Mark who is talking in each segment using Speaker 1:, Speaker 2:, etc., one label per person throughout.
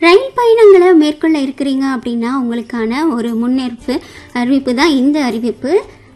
Speaker 1: ரயில் பயணங்களை மேற்கொள்ள இருக்கிறீங்க அப்படின்னா உங்களுக்கான ஒரு முன்னேற்பு அறிவிப்பு தான் இந்த அறிவிப்பு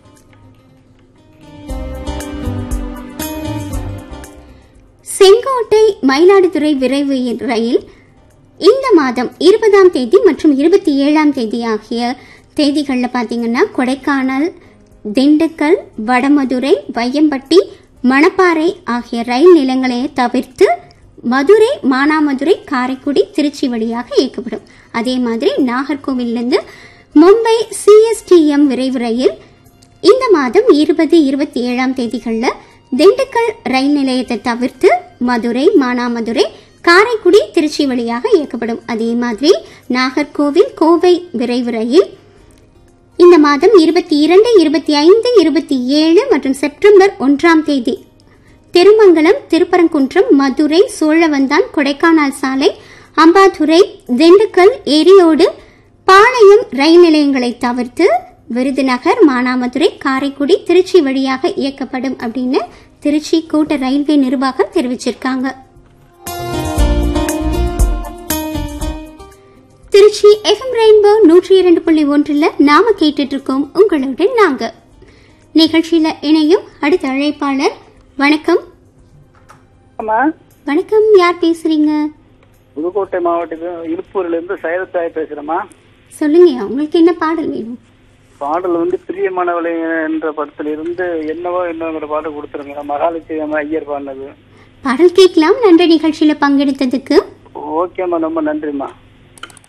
Speaker 1: செங்கோட்டை மயிலாடுதுறை விரைவு ரயில் இந்த மாதம் இருபதாம் தேதி மற்றும் இருபத்தி ஏழாம் தேதி ஆகிய தேதிகளில் பார்த்தீங்கன்னா கொடைக்கானல் திண்டுக்கல் வடமதுரை வையம்பட்டி மணப்பாறை ஆகிய ரயில் நிலையங்களை தவிர்த்து மதுரை மானாமதுரை காரைக்குடி திருச்சி வழியாக இயக்கப்படும் அதே மாதிரி நாகர்கோவிலிருந்து மும்பை சிஎஸ்டிஎம் விரைவு ரயில் இந்த மாதம் இருபது இருபத்தி ஏழாம் தேதிகளில் திண்டுக்கல் ரயில் நிலையத்தை தவிர்த்து மதுரை மானாமதுரை காரைக்குடி திருச்சி வழியாக இயக்கப்படும் அதே மாதிரி நாகர்கோவில் கோவை விரைவு ரயில் இந்த மாதம் இருபத்தி இரண்டு இருபத்தி ஐந்து இருபத்தி ஏழு மற்றும் செப்டம்பர் ஒன்றாம் தேதி திருமங்கலம் திருப்பரங்குன்றம் மதுரை சோழவந்தான் கொடைக்கானல் சாலை அம்பாதுரை திண்டுக்கல் எரியோடு பாளையம் ரயில் நிலையங்களை தவிர்த்து விருதுநகர் மானாமதுரை காரைக்குடி திருச்சி வழியாக இயக்கப்படும் அப்படின்னு திருச்சி கூட்ட ரயில்வே நிர்வாகம் தெரிவிச்சிருக்காங்க திருச்சி எஃப்எம் ரெயின்போ நூற்றி இரண்டு புள்ளி ஒன்றில் நாம கேட்டுட்டு இருக்கோம் உங்களுடன் நாங்க நிகழ்ச்சியில இணையும் அடுத்த அழைப்பாளர் வணக்கம்
Speaker 2: ஆமா
Speaker 1: வணக்கம் யார் பேசுறீங்க
Speaker 2: புதுக்கோட்டை மாவட்டத்தில் இழுப்பூர்ல இருந்து சைலத்தாய் பேசுறேம்மா
Speaker 1: சொல்லுங்க உங்களுக்கு என்ன பாடல் வேணும்
Speaker 2: பாடல் வந்து பிரியமானவளை என்ற படத்துல இருந்து என்னவோ என்னங்கிற பாட்டு கொடுத்துருங்க மகாலட்சுமி அம்மா ஐயர் பாடினது
Speaker 1: பாடல் கேட்கலாம் நன்றி நிகழ்ச்சியில பங்கெடுத்ததுக்கு
Speaker 2: ஓகேம்மா ரொம்ப நன்றிம்மா